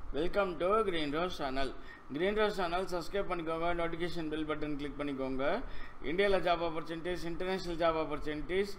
Welcome to green rose channel green rose channel subscribe பண்ணிக்கோங்க notification bell button click பண்ணிக்கோங்க இந்தியாவில் job opportunities international job opportunities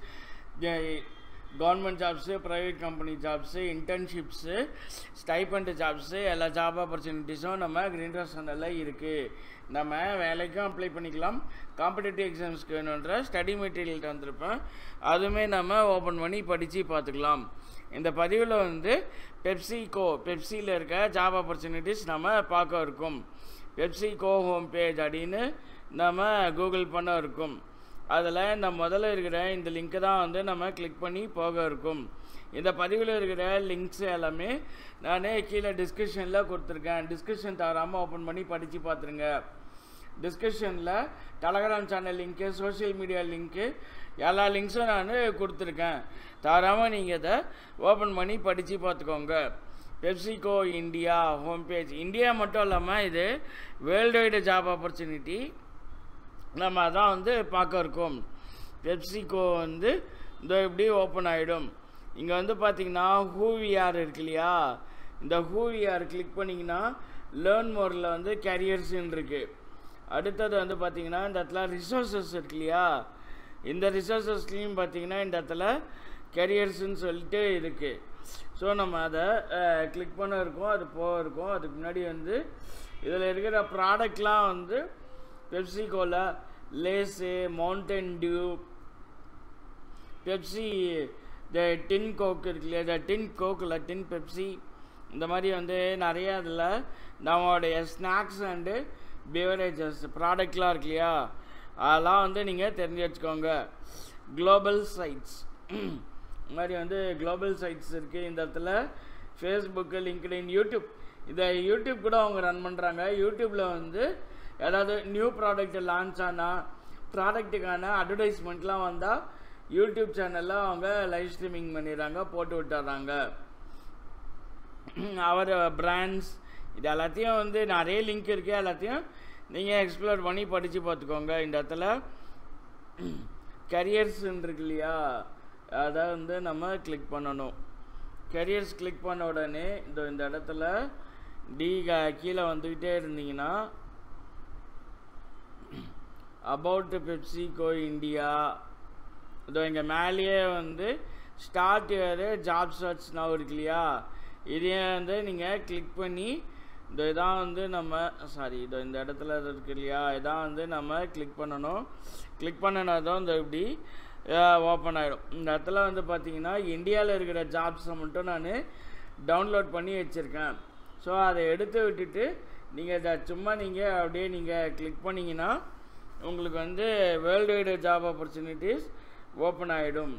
government jobs private company jobs internships stipend jobs எல்லா job ஆப்பர்ச்சுனிட்டிஸும் நம்ம green rose சேனலில் இருக்குது நம்ம வேலைக்கும் அப்ளை பண்ணிக்கலாம் காம்படிட்டிவ் எக்ஸாம்ஸ்க்கு வேணுன்ற ஸ்டடி மெட்டீரியல் தந்திருப்பேன் அதுவுமே நம்ம ஓப்பன் பண்ணி படித்து பார்த்துக்கலாம் இந்த பதிவில் வந்து பெப்சிகோ பெப்சியில் இருக்க ஜாப் ஆப்பர்ச்சுனிட்டிஸ் நம்ம பார்க்க இருக்கும் பெப்சிகோ ஹோம் பேஜ் அப்படின்னு நம்ம கூகுள் பண்ண இருக்கும் அதில் இந்த முதல்ல இருக்கிற இந்த லிங்க்கை தான் வந்து நம்ம கிளிக் பண்ணி போக இருக்கும் இந்த பதிவில் இருக்கிற லிங்க்ஸ் எல்லாமே நான் கீழே டிஸ்கிரிப்ஷனில் கொடுத்துருக்கேன் டிஸ்கிரிப்ஷன் தவறாமல் ஓப்பன் பண்ணி படித்து பார்த்துருங்க டிஸ்கிரிப்ஷனில் Telegram channel link social media link எல்லா லிங்க்ஸும் நான் கொடுத்துருக்கேன் தவறாமல் நீங்கள் இதை ஓப்பன் பண்ணி படித்து பார்த்துக்கோங்க PepsiCo India home page India மட்டும் இல்லாமல் இது வேர்ல்டு வைடு ஜாப் ஆப்பர்ச்சுனிட்டி நம்ம அதான் வந்து பார்க்க இருக்கோம் பெப்சிகோ வந்து இந்த இப்படி ஓப்பன் ஆகிடும் இங்கே வந்து பார்த்தீங்கன்னா ஹூவிஆர் இருக்கு இல்லையா இந்த ஹூவிஆர் கிளிக் பண்ணிங்கன்னா லேர்ன் மோரில் வந்து கேரியர்ஸ்ன்னு இருக்குது அடுத்தது வந்து பார்த்தீங்கன்னா இந்த இடத்துல ரிசோர்ஸஸ் இருக்கு இல்லையா இந்த ரிசோர்ஸஸ்லேயும் பார்த்தீங்கன்னா இந்த இடத்துல கெரியர்ஸ்ன்னு சொல்லிட்டு இருக்குது ஸோ நம்ம அதை கிளிக் பண்ண இருக்கோம் அது போக இருக்கும் அதுக்கு முன்னாடி வந்து இதில் இருக்கிற ப்ராடக்ட்லாம் வந்து பெப்சிகோல லேஸு மவுண்டன் டியூ பெப்சி இந்த டின் கோக் இருக்கு இல்லையா இந்த டின் கோக்கில் டின் பெப்சி இந்த மாதிரி வந்து நிறைய அதில் நம்மளுடைய ஸ்நாக்ஸ் அண்டு பிவரேஜஸ் ப்ராடக்ட்லாம் இருக்கு இல்லையா அதெல்லாம் வந்து நீங்கள் தெரிஞ்சு வச்சுக்கோங்க குளோபல் சைட்ஸ் இந்த மாதிரி வந்து குளோபல் சைட்ஸ் இருக்குது இந்த இடத்துல ஃபேஸ்புக்கு லிங்க்டின் யூடியூப் இதை யூடியூப் கூட அவங்க ரன் பண்ணுறாங்க யூடியூப்பில் வந்து ஏதாவது நியூ ப்ராடக்ட் லான்ச் ஆனால் ப்ராடக்ட்டுக்கான அட்வர்டைஸ்மெண்ட்லாம் வந்தால் யூடியூப் சேனலில் அவங்க லைவ் ஸ்ட்ரீமிங் பண்ணிடுறாங்க போட்டு விட்டுறாங்க அவர் பிராண்ட்ஸ் இது எல்லாத்தையும் வந்து நிறைய லிங்க் இருக்குது எல்லாத்தையும் நீங்கள் எக்ஸ்ப்ளோர் பண்ணி படித்து பார்த்துக்கோங்க இந்த இடத்துல கரியர்ஸ்ன்னு இருக்கு இல்லையா அதை வந்து நம்ம கிளிக் பண்ணணும் கரியர்ஸ் கிளிக் பண்ண உடனே இந்த இந்த இடத்துல டி கீழே வந்துக்கிட்டே இருந்தீங்கன்னா அபவுட் பெப்சிகோ இந்தியா இதோ இங்கே மேலேயே வந்து start year job search now இருக்கு இல்லையா இதையே வந்து நீங்கள் கிளிக் பண்ணி இந்த இதான் வந்து நம்ம சாரி இதோ இந்த இடத்துல இருக்கு இல்லையா இதான் வந்து நம்ம கிளிக் பண்ணணும் கிளிக் பண்ணினதும் இந்த இப்படி ஓப்பன் ஆகிடும் இந்த இடத்துல வந்து பார்த்தீங்கன்னா இந்தியாவில் இருக்கிற ஜாப்ஸை மட்டும் நான் டவுன்லோட் பண்ணி வச்சுருக்கேன் ஸோ அதை எடுத்து விட்டுட்டு நீங்கள் இதை சும்மா நீங்கள் அப்படியே நீங்கள் கிளிக் பண்ணிங்கன்னா உங்களுக்கு வந்து world wide job opportunities open ஆகிடும்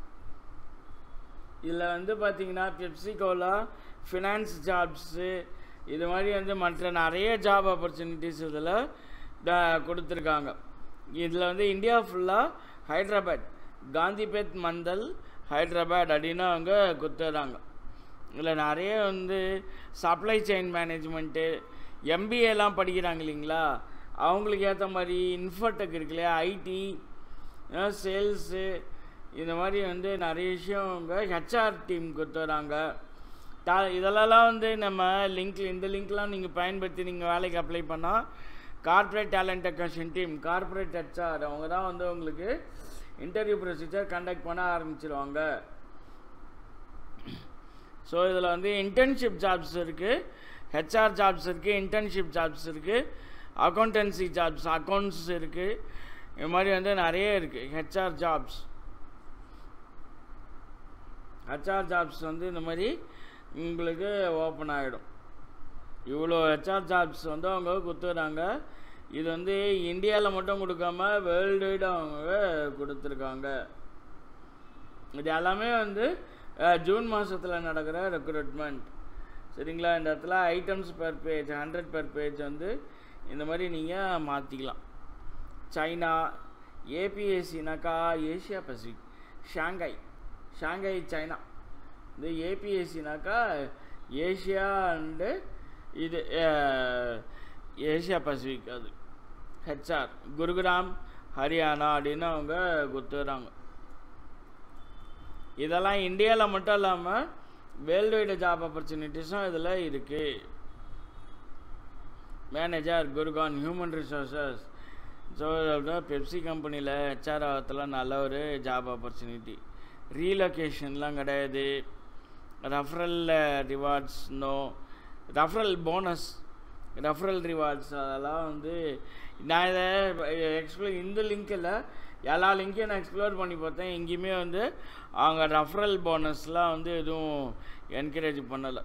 இதில் வந்து பார்த்தீங்கன்னா பெப்சிகோலா ஃபினான்ஸ் ஜாப்ஸு இது மாதிரி வந்து மற்ற நிறைய ஜாப் ஆப்பர்ச்சுனிட்டிஸ் இதில் கொடுத்துருக்காங்க இதில் வந்து இந்தியா ஃபுல்லாக ஹைதராபாத் காந்திபேட் மந்தல் ஹைதராபாத் அப்படின்னு அவங்க கொடுத்துறாங்க இதில் நிறைய வந்து சப்ளை செயின் மேனேஜ்மெண்ட்டு எம்பிஏலாம் படிக்கிறாங்க இல்லைங்களா அவங்களுக்கு ஏற்ற மாதிரி இன்ஃபோடெக் இருக்கு இல்லையா ஐடி சேல்ஸு இந்த மாதிரி வந்து நிறைய விஷயம் அவங்க ஹெச்ஆர் டீம் கொடுத்துறாங்க டா இதெல்லாம் வந்து நம்ம லிங்க்ல இந்த லிங்க்லாம் நீங்கள் பயன்படுத்தி நீங்கள் வேலைக்கு அப்ளை பண்ணால் corporate talent acquisition team corporate HR அவங்க தான் வந்து உங்களுக்கு இன்டர்வியூ ப்ரொசீஜர் கண்டக்ட் பண்ண ஆரம்பிச்சிருவாங்க ஸோ இதில் வந்து இன்டர்ன்ஷிப் ஜாப்ஸ் இருக்குது ஹெச்ஆர் ஜாப்ஸ் இருக்குது இன்டர்ன்ஷிப் ஜாப்ஸ் இருக்குது அக்கௌண்டன்சி ஜாப்ஸ் அக்கௌண்ட்ஸ் இருக்குது இது மாதிரி வந்து நிறைய இருக்குது ஹெச்ஆர் ஜாப்ஸ் ஹெச்ஆர் ஜாப்ஸ் வந்து இந்த மாதிரி உங்களுக்கு ஓப்பன் ஆகிடும் இவ்வளோ ஹெச்ஆர் ஜாப்ஸ் வந்து அவங்க கொடுத்துறாங்க இது வந்து இந்தியாவில் மட்டும் கொடுக்காம வேர்ல்டு வைடு அவங்க கொடுத்துருக்காங்க இது எல்லாமே வந்து ஜூன் மாதத்தில் நடக்கிற ரெக்ரூட்மெண்ட் சரிங்களா இந்த இடத்துல items per page hundred per page வந்து இந்த மாதிரி நீங்கள் மாற்றிக்கலாம் சைனா ஏபிஎஸ்சினாக்கா Asia Pacific Shanghai Shanghai China இது ஏபிஎஸ்சினாக்கா ஏஷியா அண்டு இது ஏஷியா பசிபிக் அது ஹெச்ஆர் குருகிராம் ஹரியானா அப்படின்னு அவங்க கொடுத்துறாங்க இதெல்லாம் இந்தியாவில் மட்டும் இல்லாமல் வேர்ல்டு வைடு ஜாப் ஆப்பர்ச்சுனிட்டிஸும் இதில் இருக்குது manager Gurgaon human resources so Pepsi கம்பெனியில் ஹெச்ஆர் ஆகத்தில் நல்ல ஒரு ஜாப் ஆப்பர்ச்சுனிட்டி ரீலொகேஷன்லாம் கிடையாது referral rewards no referral bonus referral rewards அதெல்லாம் வந்து நான் இதை எக்ஸ்ப்ளோர் இந்த லிங்க்கில் எல்லா லிங்க்கையும் நான் எக்ஸ்ப்ளோர் பண்ணி பார்த்தேன் எங்கேயுமே வந்து அவங்க ரெஃபரல் போனஸ்லாம் வந்து எதுவும் என்கரேஜ் பண்ணலை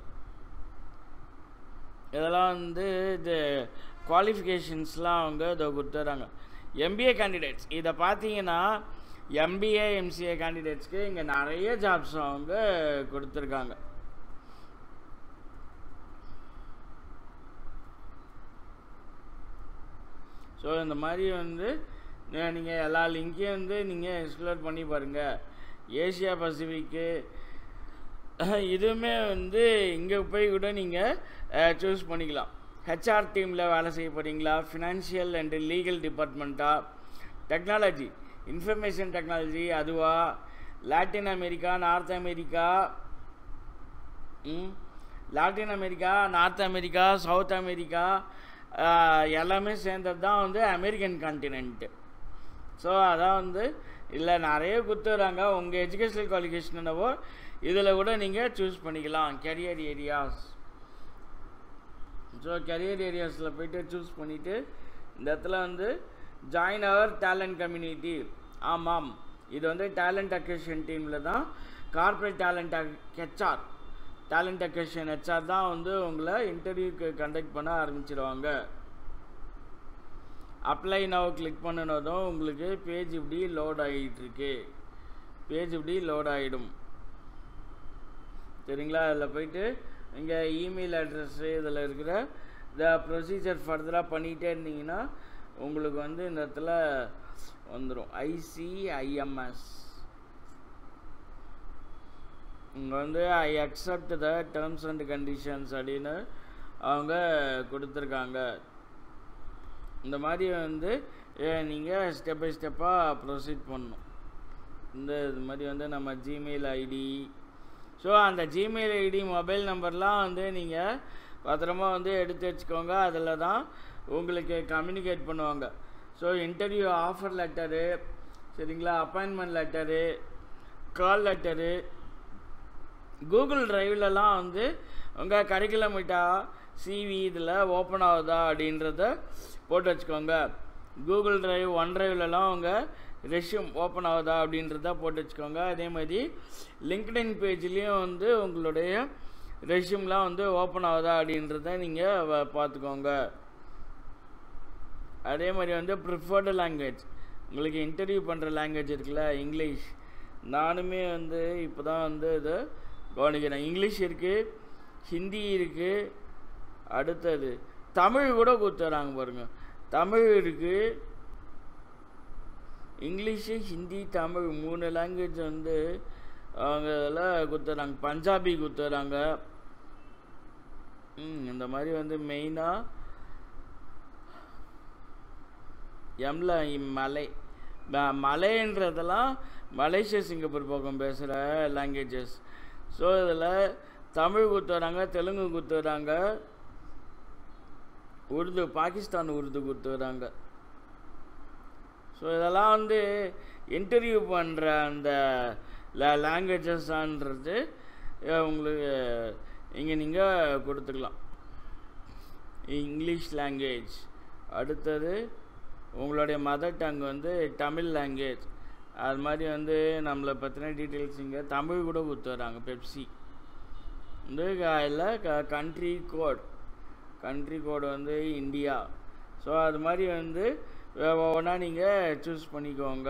இதெல்லாம் வந்து இது குவாலிஃபிகேஷன்ஸ்லாம் அவங்க இதை கொடுத்துட்றாங்க எம்பிஏ கேண்டிடேட்ஸ் இதை பார்த்தீங்கன்னா எம்பிஏ எம்சிஏ கேண்டிடேட்ஸ்க்கு இங்கே நிறைய ஜாப்ஸ் அவங்க கொடுத்துருக்காங்க ஸோ இந்த மாதிரி வந்து நீங்கள் எல்லா லிங்க்கையும் வந்து நீங்கள் எக்ஸ்ப்ளோர் பண்ணி பாருங்கள் ஏசியா பசிபிக்கு இதுவுமே வந்து இங்கே போய் கூட நீங்கள் சூஸ் பண்ணிக்கலாம் ஹெச்ஆர் டீமில் வேலை செய்ய போகிறீங்களா ஃபினான்ஷியல் அண்டு லீகல் டிபார்ட்மெண்ட்டா டெக்னாலஜி இன்ஃபர்மேஷன் டெக்னாலஜி அதுவா Latin America North America Latin America North America South America எல்லாமே சேர்ந்தது தான் வந்து அமெரிக்கன் கான்டினென்ட்டு ஸோ அதான் வந்து இல்லை நிறைய கொடுத்துறாங்க உங்கள் எஜுகேஷனல் குவாலிஃபிகேஷன் என்னவோ இதில் கூட நீங்கள் சூஸ் பண்ணிக்கலாம் கெரியர் ஏரியாஸ் ஸோ கெரியர் ஏரியாஸில் போய்ட்டு சூஸ் பண்ணிவிட்டு இந்த இடத்துல வந்து ஜாயின் அவர் டேலண்ட் கம்யூனிட்டி ஆமாம் இது வந்து டேலண்ட் அக்வேஷன் டீமில் தான் corporate talent HR talent acquisition HR தான் வந்து உங்களை இன்டர்வியூக்கு கண்டக்ட் பண்ண ஆரம்பிச்சிடுவாங்க அப்ளை நவ் கிளிக் பண்ணினதும் உங்களுக்கு பேஜ் இப்படி லோட் ஆகிட்டு இருக்கு பேஜ் இப்படி லோட் ஆகிடும் சரிங்களா அதில் போயிட்டு இங்கே இமெயில் அட்ரஸ்ஸு இதில் இருக்கிற இந்த ப்ரொசீஜர் ஃபர்தராக பண்ணிகிட்டே இருந்தீங்கன்னா உங்களுக்கு வந்து இந்த இடத்துல வந்துடும் ஐசிஐஎம்எஸ் இங்கே வந்து I accept the terms and conditions அப்படின்னு அவங்க கொடுத்துருக்காங்க இந்த மாதிரி வந்து நீங்கள் ஸ்டெப் பை ஸ்டெப்பாக ப்ரொசீட் பண்ணணும் இந்த இது மாதிரி வந்து நம்ம ஜிமெயில் ஐடி ஸோ அந்த ஜிமெயில் ஐடி மொபைல் நம்பர்லாம் வந்து நீங்கள் பத்திரமா வந்து எடுத்து வச்சுக்கோங்க அதில் தான் உங்களுக்கு கம்யூனிகேட் பண்ணுவாங்க ஸோ இன்டர்வியூ ஆஃபர் லெட்டரு சரிங்களா appointment letter call letter Google ட்ரைவ்லலாம் வந்து உங்கள் கரிக்குலம் விட்டா சிவி இதில் ஓப்பன் ஆகுதா அப்படின்றத போட்டு வச்சுக்கோங்க கூகுள் ட்ரைவ் ஒன் ட்ரைவ்லலாம் உங்கள் ரெஷ்யூம் ஓப்பன் ஆகுதா அப்படின்றத போட்டு வச்சுக்கோங்க அதே மாதிரி லிங்க்டின் பேஜ்லேயும் வந்து உங்களுடைய ரெஷ்யூம்லாம் வந்து ஓப்பன் ஆகுதா அப்படின்றத நீங்கள் பார்த்துக்கோங்க அதே மாதிரி வந்து ப்ரிஃபர்டு லாங்குவேஜ் உங்களுக்கு இன்டர்வியூ பண்ணுற லாங்குவேஜ் இருக்குல்ல இங்கிலீஷ் நானுமே வந்து இப்போ தான் வந்து இதை கவனிக்கிறேன் இங்கிலீஷ் இருக்குது ஹிந்தி இருக்குது அடுத்தது தமிழ் கூட கொடுத்துறாங்க பாருங்க தமிழ் இருக்குது இங்கிலீஷு ஹிந்தி தமிழ் மூணு லாங்குவேஜ் வந்து அவங்க இதில் கொடுத்துறாங்க பஞ்சாபி கொடுத்துறாங்க ம் இந்த மாதிரி வந்து மெயினாக எம்ல மலை மலைன்றதெல்லாம் மலேசியா சிங்கப்பூர் பக்கம் பேசுகிற லாங்குவேஜஸ் ஸோ இதில் தமிழ் கொடுத்துறாங்க தெலுங்கு கொடுத்துறாங்க உருது பாகிஸ்தான் உருது கொடுத்துறாங்க ஸோ இதெல்லாம் வந்து இன்டர்வியூ பண்ணுற அந்த லாங்குவேஜஸ்ன்றது உங்களுக்கு இங்கே நீங்கள் கொடுத்துக்கலாம் இங்கிலீஷ் லாங்குவேஜ் அடுத்தது உங்களுடைய மதர் டங் வந்து தமிழ் லாங்குவேஜ் அது மாதிரி வந்து நம்மளை பற்றின டீட்டெயில்ஸ் இங்கே தமிழ் கூட கொடுத்துட்றாங்க பெப்சி வந்து இல்லை க கண்ட்ரி கோட் கண்ட்ரி கோடு வந்து இந்தியா ஸோ அது மாதிரி வந்து ஒவ்வொன்றா நீங்கள் சூஸ் பண்ணிக்கோங்க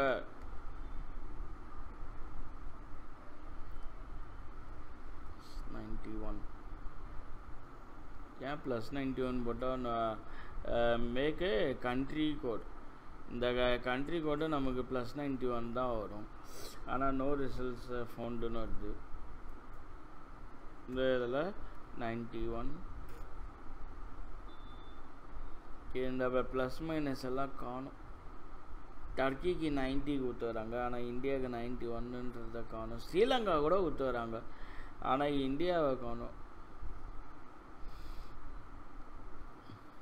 நைன்டி ஒன் ஏன் ப்ளஸ் நைன்டி ஒன் போட்டால் மேக்கு கண்ட்ரி கோட் இந்த கண்ட்ரி கோடு நமக்கு ப்ளஸ் நைன்டி ஒன் தான் வரும் ஆனால் நோ ரிசல்ட்ஸ் ஃபவுண்டுன்னு வருது இந்த இதில் நைன்டி ஒன் இந்த ப்ளஸ் மைனஸ் எல்லாம் காணும் டர்க்கிக்கு நைன்ட்டி கொடுத்துறாங்க ஆனால் இந்தியாவுக்கு நைன்ட்டி ஒன்னுன்றத காணும் ஸ்ரீலங்கா கூட கொடுத்துறாங்க ஆனால் இந்தியாவை காணும்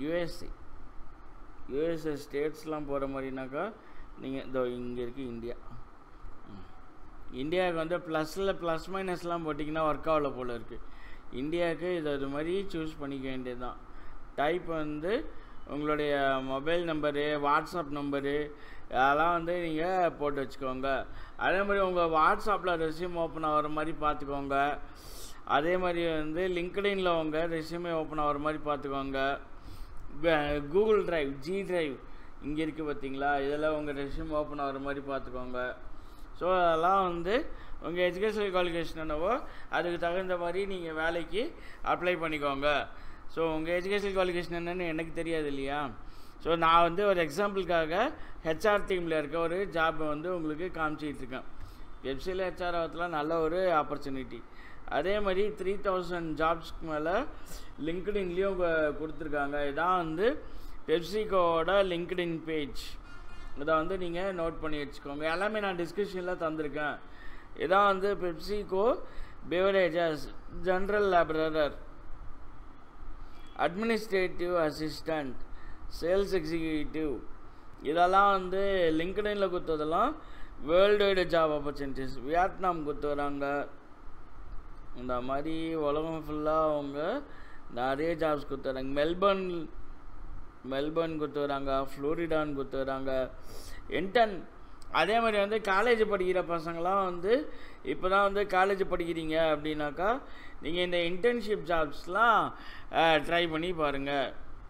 யூஎஸ்ஏ யூஎஸ்ஏ ஸ்டேட்ஸ்லாம் போகிற மாதிரினாக்கா நீங்கள் இதோ இங்கே இருக்குது இந்தியா ம். இந்தியாவுக்கு வந்து ப்ளஸில் ப்ளஸ் மைனஸ்லாம் போட்டிங்கன்னா ஒர்க் ஆகல போல் இருக்குது இந்தியாவுக்கு இது அது மாதிரி சூஸ் பண்ணிக்க வேண்டியது தான் டைப் வந்து உங்களுடைய மொபைல் நம்பரு வாட்ஸ்அப் நம்பரு அதெல்லாம் வந்து நீங்கள் போட்டு வச்சுக்கோங்க அதே மாதிரி உங்கள் வாட்ஸ்அப்பில் ரெஸ்யூம் ஓப்பன் ஆகிற மாதிரி பார்த்துக்கோங்க அதே மாதிரி வந்து லிங்க்டின்ல உங்கள் ரெஸ்யூமே ஓப்பன் ஆகிற மாதிரி பார்த்துக்கோங்க கூகுள் டிரைவ் ஜி டிரைவ் இங்கே இருக்குது பார்த்தீங்களா இதில் உங்கள் ரெஸ்யூம் ஓப்பன் ஆகிற மாதிரி பார்த்துக்கோங்க ஸோ அதெல்லாம் வந்து உங்கள் எஜுகேஷனல் குவாலிஃபிகேஷன் என்னவோ அதுக்கு தகுந்த மாதிரி நீங்கள் வேலைக்கு அப்ளை பண்ணிக்கோங்க ஸோ உங்கள் எஜுகேஷனல் குவாலிஃபிகேஷன் என்னன்னு எனக்கு தெரியாது இல்லையா ஸோ நான் வந்து ஒரு எக்ஸாம்பிளுக்காக ஹெச்ஆர் டீமில் இருக்க ஒரு ஜாப் வந்து உங்களுக்கு காமிச்சிட்டு இருக்கேன் வெப்சைட்டில் ஹெச்ஆர் ஆகிறதுலாம் நல்ல ஒரு ஆப்பர்ச்சுனிட்டி அதே மாதிரி த்ரீ தௌசண்ட் ஜாப்ஸ்க்கு மேலே லிங்க்டின்லேயும் கொடுத்துருக்காங்க இதான் வந்து பெப்சிகோட லிங்க்டின் பேஜ் இதை வந்து நீங்கள் நோட் பண்ணி வச்சுக்கோங்க எல்லாமே நான் டிஸ்கிரிப்ஷனில் தந்திருக்கேன் இதான் வந்து PepsiCo beverages general labourer administrative assistant sales executive இதெல்லாம் வந்து லிங்க்டின்ல கொடுத்ததெல்லாம் world wide job opportunities Vietnam கொடுத்து வராங்க இந்த மாதிரி உலகம் ஃபுல்லாக அவங்க நிறைய ஜாப்ஸ் கொடுத்து வராங்க மெல்பர்ன் மெல்பர்ன் கொடுத்து வராங்க ஃப்ளோரிடான்னு கொடுத்து வராங்க இன்டர்ன் அதே மாதிரி வந்து காலேஜ் படிக்கிற பசங்களாம் வந்து இப்போ தான் வந்து காலேஜ் படிக்கிறீங்க அப்படின்னாக்கா நீங்கள் இந்த இன்டர்ன்ஷிப் ஜாப்ஸ்லாம் ட்ரை பண்ணி பாருங்கள்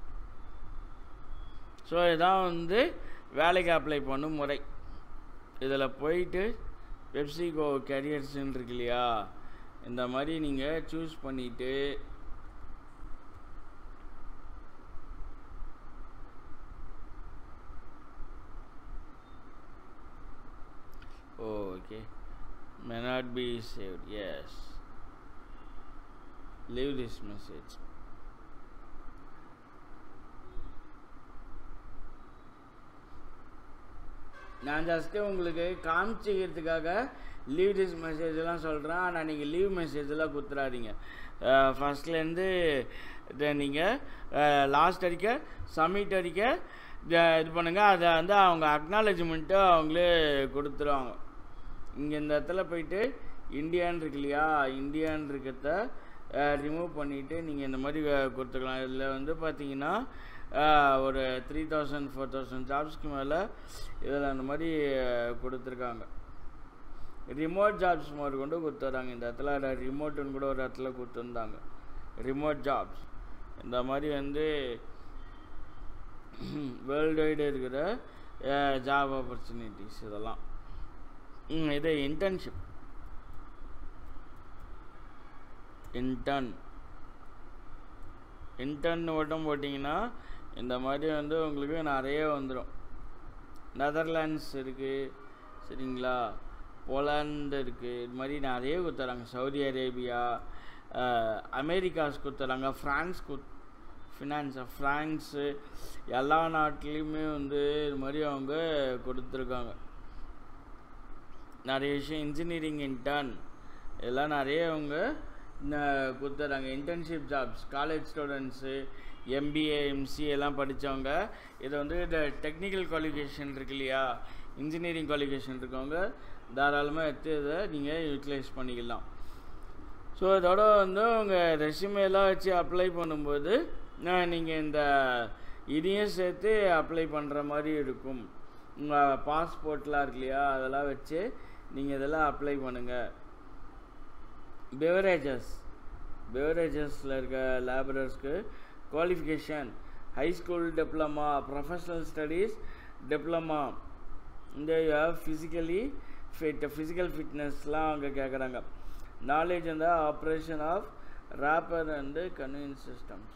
ஸோ இதான் வந்து வேலைக்கு அப்ளை பண்ணும் முறை இதில் போயிட்டு பெப்சிகோ கேரியர்ஸ்ன்னு இருக்கு இல்லையா இந்த மாதிரி நீங்கள் சூஸ் பண்ணிவிட்டு okay may not be saved yes leave this message நான் ஜஸ்ட்டு உங்களுக்கு காமிச்சிக்கிறதுக்காக லீவ் திஸ் மெசேஜ்லாம் சொல்கிறேன் ஆனால் நீங்கள் லீவ் மெசேஜெலாம் கொடுத்துடாதீங்க ஃபஸ்ட்லேருந்து இதை நீங்கள் லாஸ்ட் வரைக்கும் சப்மிட் வரைக்கும் இதை இது பண்ணுங்கள் அதை வந்து அவங்க அக்னாலஜ்மெண்ட்டு அவங்களே கொடுத்துருவாங்க இங்கே இந்த இடத்துல போயிட்டு இந்தியான்னு இருக்கு இல்லையா இந்தியான்னு இருக்கிறத ரிமூவ் பண்ணிவிட்டு நீங்கள் இந்த மாதிரி கொடுத்துக்கலாம் இதில் வந்து பார்த்தீங்கன்னா ஒரு த்ரீ தௌசண்ட் ஃபோர் தௌசண்ட் ஜாப்ஸ்க்கு மேலே இதில் அந்த மாதிரி கொடுத்துருக்காங்க ரிமோட் ஜாப்ஸ் மாதிரி கொண்டு கொடுத்துட்றாங்க இந்த இடத்துல ரிமோட்டுன்னு கூட ஒரு இடத்துல கொடுத்துருந்தாங்க ரிமோட் ஜாப்ஸ் இந்த மாதிரி வந்து வேர்ல்டு வைடு இருக்கிற ஜாப் ஆப்பர்ச்சுனிட்டிஸ் இதெல்லாம் இது இன்டர்ன்ஷிப் இன்டர்ன் இன்டர்ன் மட்டும் போட்டிங்கன்னா இந்த மாதிரி வந்து உங்களுக்கு நிறைய வந்துடும் நெதர்லாண்ட்ஸ் இருக்குது சரிங்களா போலாந்து இருக்குது இது மாதிரி நிறைய கொடுத்துறாங்க சவுதி அரேபியா அமெரிக்காஸ் கொடுத்துறாங்க ஃப்ரான்ஸ் குத் ஃபினான்ஸ் ஃப்ரான்ஸு எல்லா நாட்டிலையுமே வந்து இது மாதிரி அவங்க கொடுத்துருக்காங்க நிறைய விஷயம் இன்ஜினியரிங் இன்டர்ன் இதெல்லாம் நிறைய அவங்க கொடுத்துட்றாங்க internship jobs college students MBA MCA எல்லாம் படித்தவங்க இதை வந்து இந்த டெக்னிக்கல் குவாலிஃபிகேஷன் இருக்கு இல்லையா இன்ஜினியரிங் குவாலிஃபிகேஷன் இருக்கவங்க தாராளமாக எடுத்து இதை நீங்கள் யூட்டிலைஸ் பண்ணிக்கலாம் ஸோ இதோட வந்து உங்கள் ரெஸ்யூமேலாம் வச்சு அப்ளை பண்ணும்போது நீங்கள் இந்த இதையும் சேர்த்து அப்ளை பண்ணுற மாதிரி இருக்கும் உங்கள் பாஸ்போர்ட்லாம் இருக்கு இல்லையா அதெல்லாம் வச்சு நீங்கள் இதெல்லாம் அப்ளை பண்ணுங்கள் பெவரேஜஸ் பெவரேஜஸில் இருக்க லேபரர்ஸ்க்கு qualification high school diploma professional studies diploma இந்த ஃபிசிக்கலி ஃபிட் ஃபிசிக்கல் ஃபிட்னஸ்லாம் அவங்க கேட்குறாங்க நாலேஜ் அந்த operation of wrapper and convenience systems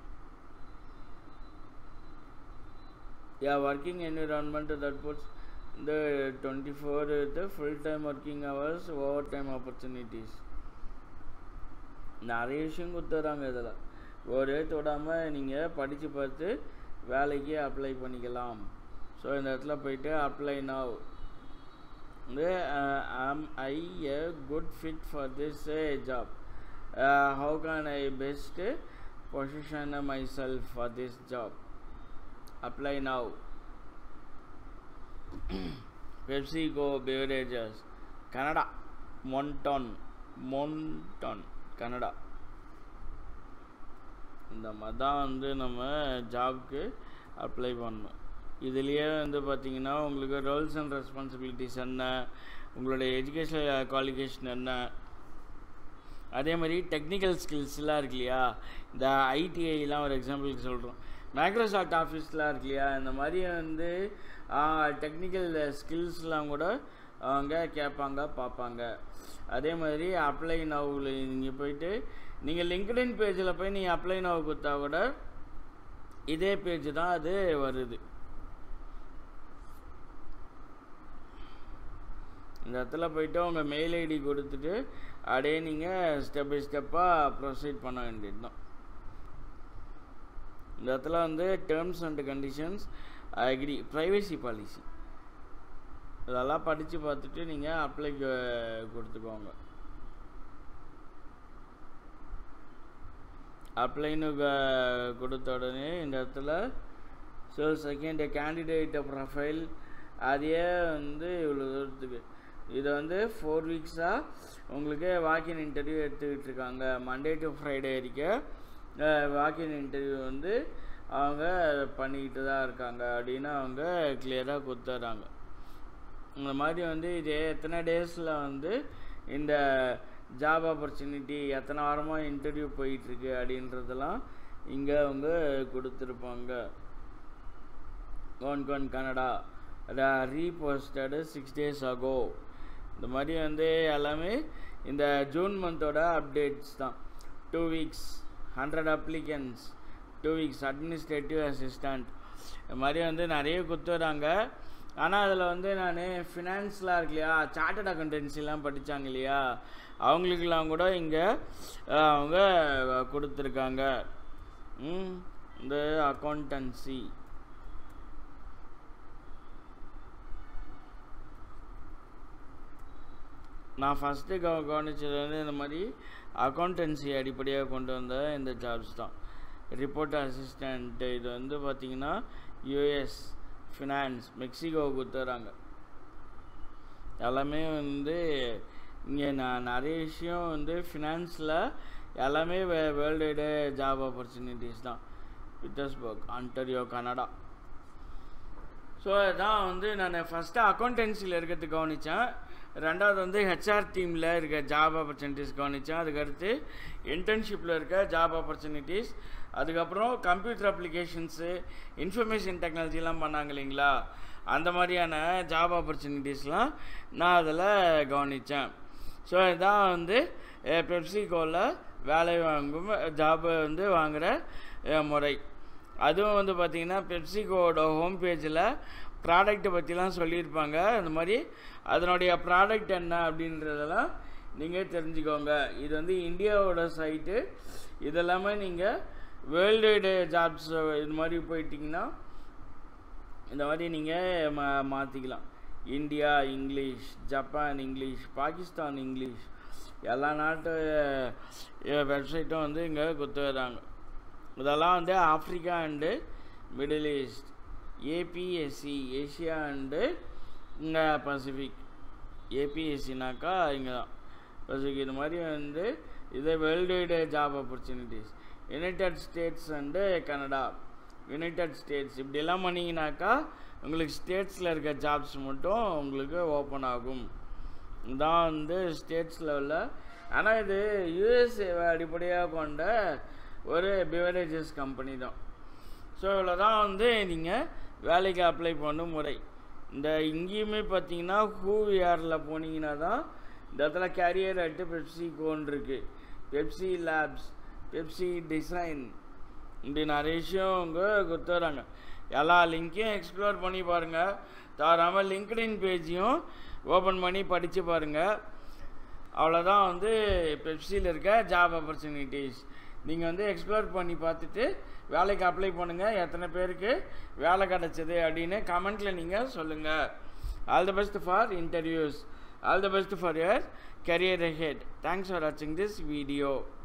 yeah working environment that puts the 24 the full time working hours overtime opportunities நிறைய விஷயம் கொடுத்துட்றாங்க இதில் ஒரே தொடாமல் நீங்கள் படித்து பார்த்து வேலைக்கு அப்ளை பண்ணிக்கலாம் ஸோ இந்த இடத்துல போயிட்டு அப்ளை நவ் வந்து am I a good fit for this job how can I best position myself for this job apply now PepsiCo beverages Canada Monton Monton Canada இந்த மாதிரி தான் வந்து நம்ம ஜாப்க்கு அப்ளை பண்ணணும் இதுலேயே வந்து பார்த்தீங்கன்னா உங்களுக்கு ரோல்ஸ் அண்ட் ரெஸ்பான்சிபிலிட்டிஸ் என்ன உங்களுடைய எஜுகேஷனல் குவாலிஃபிகேஷன் என்ன அதே மாதிரி டெக்னிக்கல் ஸ்கில்ஸ்லாம் இருக்கு இல்லையா இந்த ஐடிஐலாம் ஒரு எக்ஸாம்பிளுக்கு சொல்கிறோம் மைக்ரோசாஃப்ட் ஆஃபீஸ்லாம் இருக்கு இல்லையா இந்த மாதிரி வந்து டெக்னிக்கல் ஸ்கில்ஸ்லாம் கூட அவங்க கேட்பாங்க பார்ப்பாங்க அதே மாதிரி அப்ளை நவ்வில் நீங்கள் போயிட்டு நீங்கள் லிங்க்டின் பேஜில் போய் நீங்கள் அப்ளை நவ் கொடுத்தா கூட இதே பேஜ் தான் அது வருது இந்த இடத்துல போயிட்டு உங்கள் மெயில் ஐடி கொடுத்துட்டு அப்படியே நீங்கள் ஸ்டெப் பை ஸ்டெப்பாக ப்ரொசீட் பண்ண வேண்டியது தான் இந்த இடத்துல வந்து terms and conditions agree privacy policy இதெல்லாம் படித்து பார்த்துட்டு நீங்கள் அப்ளை கொடுத்துக்கோங்க அப்ளைன்னு கொடுத்த உடனே இந்த இடத்துல ஸோ செகண்ட் கேண்டிடேட் ப்ரொஃபைல் அதையே வந்து இவ்வளோ தூரத்துக்கு இதை வந்து ஃபோர் வீக்ஸாக உங்களுக்கு வாக்கின் இன்டர்வியூ எடுத்துக்கிட்டு இருக்காங்க மண்டே டு ஃப்ரைடே வரைக்கும் வாக்கின் இன்டர்வியூ வந்து அவங்க பண்ணிக்கிட்டு தான் இருக்காங்க அப்படின்னு அவங்க கிளியராக கொடுத்துட்றாங்க இந்த மாதிரி வந்து இது எத்தனை டேஸில் வந்து இந்த ஜாப் ஆப்பர்ச்சுனிட்டி எத்தனை வாரமாக இன்டர்வியூ போயிட்டுருக்கு அப்படின்றதெல்லாம் இங்கே அவங்க கொடுத்துருப்பாங்க கோன் கோன் கனடா அதை ரீபோஸ்டடு சிக்ஸ் டேஸ் ஆகோ இந்த மாதிரி வந்து எல்லாமே இந்த ஜூன் மந்தோட அப்டேட்ஸ் தான் two weeks hundred applicants two weeks administrative assistant இந்த மாதிரி வந்து நிறைய கொடுத்துறாங்க ஆனால் அதில் வந்து நான் ஃபினான்ஸ்லாம் இருக்கு இல்லையா சார்ட்டட் அக்கௌண்டன்சிலாம் படித்தாங்க இல்லையா அவங்களுக்கெல்லாம் கூட இங்கே அவங்க கொடுத்துருக்காங்க இந்த அக்கௌண்டன்சி நான் ஃபஸ்ட்டு கவ கவனிச்சது வந்து இந்த மாதிரி அக்கௌண்டன்சி அடிப்படையாக கொண்டு வந்த இந்த ஜாப்ஸ் தான் ரிப்போர்ட் அசிஸ்டண்ட்டு இது வந்து பார்த்திங்கன்னா யூஎஸ் ஃபினான்ஸ் மெக்சிகோ கொடுத்துறாங்க எல்லாமே வந்து இங்கே நான் நிறைய விஷயம் வந்து ஃபினான்ஸில் எல்லாமே வே வேர்ல்டு வைடு ஜாப் ஆப்பர்ச்சுனிட்டிஸ் தான் பிட்டர்ஸ்பர்க் ஆன்டரியோ கனடா ஸோ இதான் வந்து நான் ஃபஸ்ட்டு அக்கௌண்டன்சியில் இருக்கிறதுக்கு கவனித்தேன் ரெண்டாவது வந்து ஹெச்ஆர் டீமில் இருக்க ஜாப் ஆப்பர்ச்சுனிட்டிஸ் கவனித்தேன் அதுக்கடுத்து இன்டர்ன்ஷிப்பில் இருக்க ஜாப் ஆப்பர்ச்சுனிட்டிஸ் அதுக்கப்புறம் கம்ப்யூட்டர் அப்ளிகேஷன்ஸு இன்ஃபர்மேஷன் டெக்னாலஜிலாம் பண்ணாங்க இல்லைங்களா அந்த மாதிரியான ஜாப் ஆப்பர்ச்சுனிட்டிஸ்லாம் நான் அதில் கவனித்தேன் ஸோ இதான் வந்து பெப்சிகோவில் வேலை வாங்கும் ஜாபை வந்து வாங்குகிற முறை அதுவும் வந்து பார்த்திங்கன்னா பெப்சிகோட ஹோம் பேஜில் ப்ராடக்ட்டை பற்றிலாம் சொல்லியிருப்பாங்க அந்த மாதிரி அதனுடைய ப்ராடக்ட் என்ன அப்படின்றதெல்லாம் நீங்கள் தெரிஞ்சுக்கோங்க இது வந்து இந்தியாவோட சைட்டு இதெல்லாமே நீங்கள் வேர்ல்டு வைடு ஜாப்ஸ் இது மாதிரி போயிட்டிங்கன்னா இந்த மாதிரி நீங்கள் மா மாற்றிக்கலாம் India English Japan English Pakistan English எல்லா நாட்டு வெப்சைட்டும் வந்து இங்கே கொடுத்துறாங்க இதெல்லாம் வந்து Africa and Middle East APSC Asia and இங்கே பசிபிக் ஏபிஎஸ்சினாக்கா இங்கே தான் பசிபிக் இது மாதிரி வந்து இது world wide job opportunities United States and Canada United States இப்படியெல்லாம் பண்ணிங்கனாக்கா உங்களுக்கு ஸ்டேட்ஸில் இருக்க ஜாப்ஸ் மட்டும் உங்களுக்கு ஓப்பன் ஆகும் இதான் வந்து ஸ்டேட்ஸ் லெவலில் ஆனால் இது யூஎஸ்ஏவை அடிப்படையாக கொண்ட ஒரு பிவரேஜஸ் கம்பெனி தான் ஸோ இவ்வளோ தான் வந்து நீங்கள் வேலைக்கு அப்ளை பண்ணும் முறை இந்த இங்கேயுமே பார்த்தீங்கன்னா ஹூவிஆரில் போனீங்கன்னா தான் இந்த இடத்துல கேரியர் அட்டு பெப்சி கோன் இருக்குது பெப்சி லேப்ஸ் பெப்சி டிசைன் இப்படி நிறைய விஷயம் அவங்க கொடுத்துறாங்க எல்லா லிங்க்கையும் எக்ஸ்ப்ளோர் பண்ணி பாருங்கள் தவறாமல் லிங்க்டின் பேஜையும் ஓப்பன் பண்ணி படித்து பாருங்கள் அவ்வளோதான் வந்து பெப்சியில் இருக்க ஜாப் ஆப்பர்ச்சுனிட்டிஸ் நீங்கள் வந்து எக்ஸ்ப்ளோர் பண்ணி பார்த்துட்டு வேலைக்கு அப்ளை பண்ணுங்கள் எத்தனை பேருக்கு வேலை கிடச்சிது அப்படின்னு கமெண்ட்டில் நீங்கள் சொல்லுங்கள் all the best for interviews all the best for your career head thanks for வாட்சிங் திஸ் வீடியோ